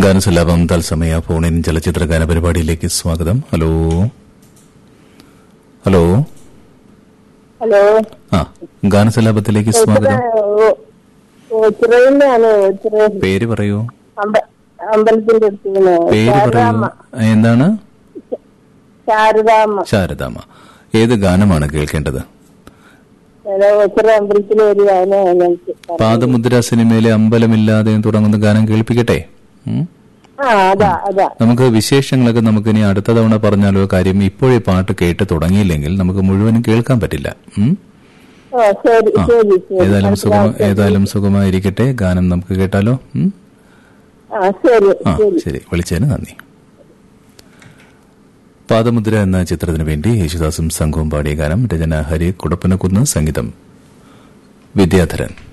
ഗാനസലാപം തത്സമയ ഫോണിൻ ചലച്ചിത്ര ഗാന പരിപാടിയിലേക്ക് സ്വാഗതം ഹലോ ഹലോ ഹലോ ആ ഗാനസലാപത്തിലേക്ക് സ്വാഗതം ചിറയിലാണ് ചിറ പേര് പറയൂ അമ്പലത്തിന്റെ അടുത്ത് പേര് പറയൂ ആ, എന്താണ് ശാരദാമ്മ ശാരദാമ്മ ഏത് ഗാനമാണ് കേൾക്കേണ്ടത് ചിറ അമ്പലത്തിൽ ഒരു ഗാനം ഞങ്ങൾക്ക് പാദമുദ്ര സിനിമയിലെ അമ്പലമില്ലാതെ തുടങ്ങുന്ന ഗാനം കേൾപ്പിക്കട്ടെ ഉം? ആ അതാ അതാ നമുക്ക് വിശേഷങ്ങളൊക്കെ നമുക്ക് ഇനി അടുത്ത തവണ പറഞ്ഞാലോ കാര്യം ഇപ്പോഴേ പാട്ട് കേട്ട് തുടങ്ങിയില്ലെങ്കിൽ നമുക്ക് മുഴുവനും കേൾക്കാൻ പറ്റില്ല ഉം? ഓ ശരി ആ ശരി ശരി ഏതായാലും അടുത്ത സുഖം പ്രാവശ്യം. ഏതായാലും സുഖമായിരിക്കട്ടെ ഗാനം നമുക്ക് കേട്ടാലോ ഉം? ആ ശരി ആ ശരി ശരി വിളിച്ചതിന് നന്ദി പാദമുദ്ര എന്ന ചിത്രത്തിനു വേണ്ടി യേശുദാസും സംഘവും പാടിയ ഗാനം രചന ഹരി കുടപ്പനക്കുന്ന് സംഗീതം വിദ്യാധരൻ